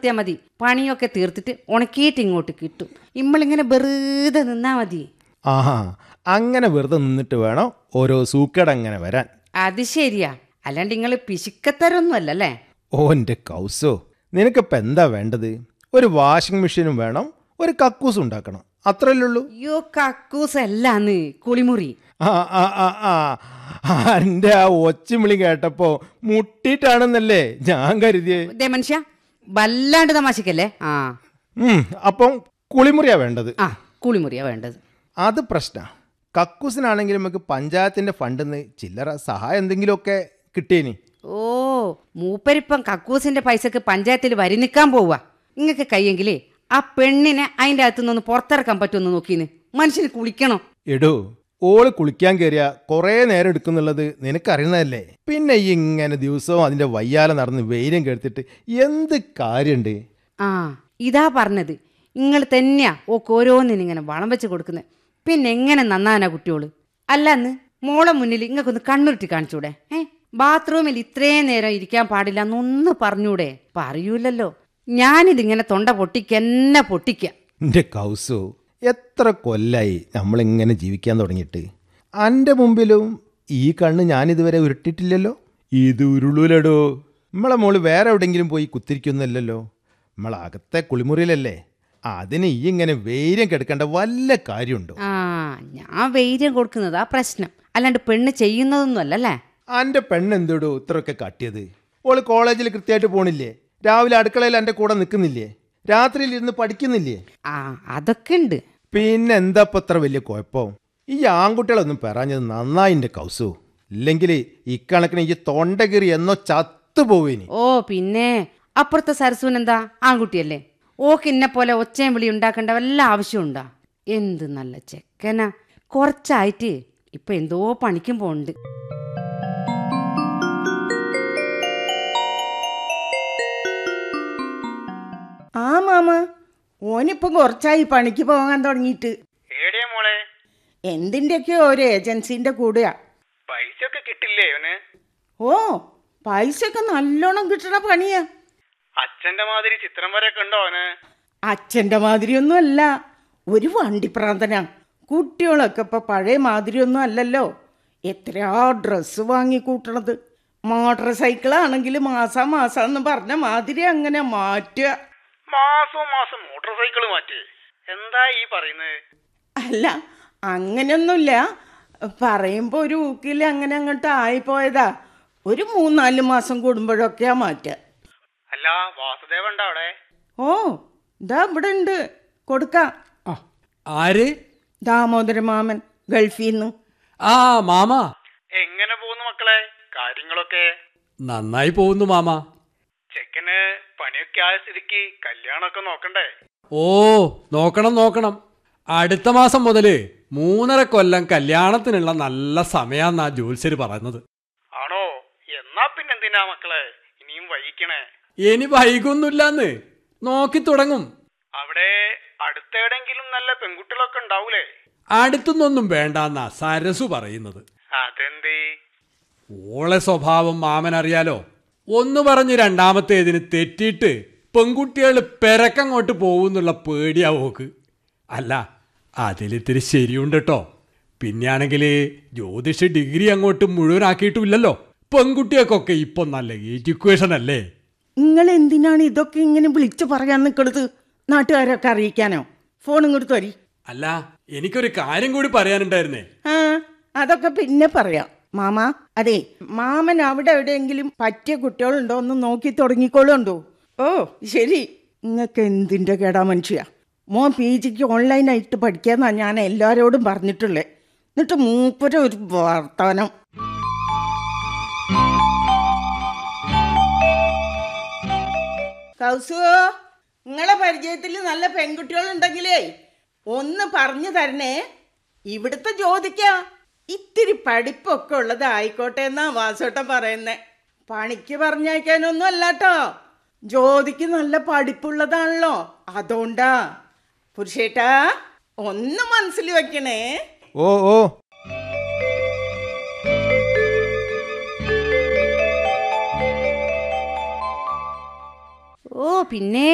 നിർത്തിയാൽ മതി പണിയൊക്കെ തീർത്തിട്ട് ഉണക്കിയിട്ട് ഇങ്ങോട്ട് കിട്ടും ഇമ്മളിങ്ങനെ വെറുതെ നിന്നാ മതി ആഹാ അങ്ങനെ വെറുതെ നിന്നിട്ട് വേണം ഓരോ സൂക്കേട് അങ്ങനെ വരാൻ അത് ശരിയാ അല്ലാണ്ട് നിങ്ങൾ പിശുക്കത്തരൊന്നും അല്ലല്ലേ ഓ എൻ്റെ കൗസോ നിനക്കിപ്പോൾ എന്താ വേണ്ടത് ഒരു വാഷിംഗ് മെഷീനും വേണം ഒരു കക്കൂസും ഉണ്ടാക്കണം അത്രയല്ലേ ഉള്ളൂ അയ്യോ കക്കൂസ് അല്ലാന്ന് കുളിമുറി ആ ആ ആ ആ എൻ്റെ ആ ഒച്ചമിളി കേട്ടപ്പോൾ മുട്ടിയിട്ടാണെന്നല്ലേ ഞാൻ കരുതിയേ ദേ മനുഷ്യ വല്ലാണ്ട് തമാശക്കല്ലേ ആ ഉം, അപ്പം കുളിമുറിയാ വേണ്ടത് ആ കുളിമുറിയാ വേണ്ടത് അത് പ്രശ്ന കക്കൂസിനാണെങ്കിൽ നമുക്ക് പഞ്ചായത്തിൻ്റെ ഫണ്ടിൽ നിന്ന് ചില്ലറ സഹായം എന്തെങ്കിലുമൊക്കെ കിട്ടിയേനി ഓ മൂപ്പരിപ്പം കക്കൂസിന്റെ പൈസക്ക് പഞ്ചായത്തിൽ വരി നിൽക്കാൻ പോവുക നിങ്ങൾക്ക് കയ്യെങ്കിലേ ആ പെണ്ണിനെ അതിൻ്റെ അകത്തു നിന്ന് പുറത്തിറക്കാൻ പറ്റുമെന്ന് നോക്കീന് മനുഷ്യന് കുളിക്കണോ എടോ ഓള് കുളിക്കാൻ കയറിയ കുറേ നേരം എടുക്കുന്നുള്ളത് നിനക്കറിയുന്നതല്ലേ പിന്നെ ഈ ഇങ്ങനെ ദിവസവും അതിൻ്റെ വയ്യാല നടന്ന് വെയിലും കേട്ടിട്ട് എന്ത് കാര്യമുണ്ട് ആ ഇതാ പറഞ്ഞത് നിങ്ങൾ തന്നെയാ ഓക്ക് ഓരോന്നിനും ഇങ്ങനെ വളം വെച്ച് കൊടുക്കുന്നത് പിന്നെ എങ്ങനെ നന്നാനാ കുട്ടിയോള് അല്ലന്ന് മോളെ മുന്നിൽ ഇങ്ങക്കൊന്ന് കണ്ണുരുട്ടി കാണിച്ചൂടെ ഏ ബാത്റൂമിൽ ഇത്രയും നേരം ഇരിക്കാൻ പാടില്ല എന്നൊന്ന് പറഞ്ഞൂടെ പറയൂലല്ലോ ഞാനിതിങ്ങനെ തൊണ്ട പൊട്ടിക്കെന്നെ പൊട്ടിക്ക എൻ്റെ കൗസു എത്ര കൊല്ലായി നമ്മളിങ്ങനെ ജീവിക്കാൻ തുടങ്ങിയിട്ട് എൻ്റെ മുമ്പിലും ഈ കണ്ണ് ഞാനിതുവരെ ഉരുട്ടിട്ടില്ലല്ലോ ഇത് ഉരുളൂലടോ നമ്മളെ മോള് വേറെ എവിടെയെങ്കിലും പോയി കുത്തിരിക്കുന്നല്ലോ നമ്മളെ അകത്തെ കുളിമുറിയിലല്ലേ അതിന് ഈ ഇങ്ങനെ വെയിരം കിടക്കേണ്ട വല്ല കാര്യമുണ്ടോ ആ ഞാൻ വെയിര്യം കൊടുക്കുന്നതാ പ്രശ്നം അല്ലാണ്ട് പെണ്ണ് ചെയ്യുന്നതൊന്നും അല്ലല്ലേ എൻ്റെ പെണ്ണെന്തോടോ ഇത്രയൊക്കെ കാട്ടിയത് ഓള് കോളേജിൽ കൃത്യമായിട്ട് പോണില്ലേ രാവിലെ അടുക്കളയിൽ എൻ്റെ കൂടെ നിൽക്കുന്നില്ലേ രാത്രിയിൽ ഇരുന്ന് പഠിക്കുന്നില്ലേ ആ അതൊക്കെ ഉണ്ട് പിന്നെ എന്താ ഇപ്പൊ ഇത്ര വലിയ കുഴപ്പം ഈ ആൺകുട്ടികളൊന്നും പെറാഞ്ഞത് നന്നായിൻ്റെ കൗസു ഇല്ലെങ്കിൽ ഇക്കണക്കിന് ഈ തൊണ്ടകീറി എന്നോ ചത്തുപോവേനി ഓ പിന്നെ അപ്പുറത്തെ സരസുവിനെന്താ ആൺകുട്ടിയല്ലേ ഓക്ക് ഇന്നെ പോലെ ഒച്ചയും വിളി ഉണ്ടാക്കേണ്ട വല്ല ആവശ്യമുണ്ടാ എന്ത് നല്ല ചെക്കനാ കുറച്ചായിട്ട് ഇപ്പൊ എന്തോ പണിക്കും പോണ്ട് ആ മാമ ഓനിപ്പം കുറച്ചായി പണിക്ക് പോകാൻ തുടങ്ങിയിട്ട് ഏടിയാ മോളെ എന്തിൻ്റെയൊക്കെയോ ഒരു ഏജൻസിൻ്റെ കൂടെയാ പൈസ ഒക്കെ കിട്ടില്ലേ അവന് ഓ പൈസയൊക്കെ നല്ലോണം കിട്ടണ പണിയാ അച്ഛന്റെ മാതിരി ചിത്രം വരെയൊക്കെ ഉണ്ടോ അവന് അച്ഛൻ്റെ മാതിരിയൊന്നും അല്ല ഒരു വണ്ടിപ്രാന്തനാ കുട്ടികളൊക്കെ ഇപ്പം പഴയ മാതിരിയൊന്നും അല്ലല്ലോ എത്രയാ ഡ്രസ്സ് വാങ്ങി കൂട്ടണത് മോട്ടോർ സൈക്കിളാണെങ്കിൽ മാസം മാസം എന്ന് പറഞ്ഞ മാതിരി അങ്ങനെ മാറ്റുക മാസം മാസം മോട്ടോർ സൈക്കിൾ മാറ്റി എന്താ ഈ പറയുന്നത് അല്ല അങ്ങനെയൊന്നുമില്ല പറയുമ്പോൾ ഒരു ഊക്കിൽ അങ്ങനെ അങ്ങോട്ട് ആയിപ്പോയതാ ഒരു മൂന്നാല് മാസം കൂടുമ്പോഴൊക്കെയാ മാറ്റുക അല്ല വാസുദേവ ഉണ്ടോ അവിടെ ഓ ഇതാ ഇവിടെ ഉണ്ട് കൊടുക്കാം ആ, ആര് ദാമോദര മാമൻ ഗൾഫിൽ നിന്ന് ആ മാമ എങ്ങനെ പോകുന്നു മക്കളെ കാര്യങ്ങളൊക്കെ നന്നായി പോകുന്നു മാമ ചെക്കന് പണിയൊക്കെ ആയ സ്ഥിതിക്ക് കല്യാണമൊക്കെ നോക്കണ്ടേ ഓ നോക്കണം നോക്കണം അടുത്ത മാസം മുതല് മൂന്നര കൊല്ലം കല്യാണത്തിനുള്ള നല്ല സമയാന്നാ ജോത്സ്യര് പറയുന്നത് ആണോ എന്നാ പിന്നെന്തിനാ മക്കളെ ഇനിയും വൈകിക്കണേ ഇനി വൈകൊന്നുമില്ലാന്ന് നോക്കി തുടങ്ങും അവിടെ അടുത്തെവിടെങ്കിലും നല്ല പെൺകുട്ടികളൊക്കെ ഉണ്ടാവൂലേ അടുത്തുനിന്നൊന്നും വേണ്ടാന്നാ സരസു പറയുന്നത് അതെന്തേ ഓളെ സ്വഭാവം മാമൻ അറിയാലോ ഒന്ന് പറഞ്ഞ് രണ്ടാമത്തേതിന് തെറ്റിയിട്ട് പെൺകുട്ടികൾ പെരക്കങ്ങോട്ട് പോകുന്നുള്ള പേടിയാ ഓക്ക് അല്ല അതിലിത്തിരി ശരിയുണ്ട് കേട്ടോ പിന്നെയാണെങ്കിൽ ജ്യോതിഷ ഡിഗ്രി അങ്ങോട്ട് മുഴുവനാക്കിയിട്ടുമില്ലല്ലോ പെൺകുട്ടികൾക്കൊക്കെ ഇപ്പൊ നല്ല എഡ്യൂക്കേഷൻ അല്ലേ നിങ്ങൾ എന്തിനാണ് ഇതൊക്കെ ഇങ്ങനെ വിളിച്ചു പറയാൻ നിൽക്കണത് നാട്ടുകാരൊക്കെ അറിയിക്കാനോ ഫോൺ ഇങ്ങോട്ട് തരി അല്ല എനിക്കൊരു കാര്യം കൂടി പറയാനുണ്ടായിരുന്നേ ആ അതൊക്കെ പിന്നെ പറയാം മാമ അതെ മാമൻ അവിടെ എവിടെയെങ്കിലും പറ്റിയ കുട്ടികളുണ്ടോ എന്ന് നോക്കി തുടങ്ങിക്കോളുണ്ടോ ഓ ശരി നിങ്ങൾക്ക് എന്തിൻ്റെ കേടാ മനുഷ്യ മോൻ പി ജിക്ക് ഓൺലൈനായിട്ട് പഠിക്കാന്നാണ് ഞാൻ എല്ലാവരോടും പറഞ്ഞിട്ടുള്ളത് എന്നിട്ട് മൂപ്പര ഒരു വർത്തമാനം കൗസുവോ നിങ്ങളെ പരിചയത്തിൽ നല്ല പെൺകുട്ടികളുണ്ടെങ്കിലേ ഒന്ന് പറഞ്ഞു തരണേ ഇവിടുത്തെ ജ്യോതിക്കാ ഇത്തിരി പഠിപ്പൊക്കെ ഉള്ളത് ആയിക്കോട്ടെ എന്നാ വാസോട്ടം പറയുന്നേ പണിക്ക് പറഞ്ഞയക്കാനൊന്നും അല്ലാട്ടോ ജ്യോതിക്ക് നല്ല പഠിപ്പുള്ളതാണല്ലോ അതുകൊണ്ടാ പുരുഷേട്ടാ ഒന്ന് മനസ്സിൽ വെക്കണേ ഓ ഓ ഓ പിന്നെ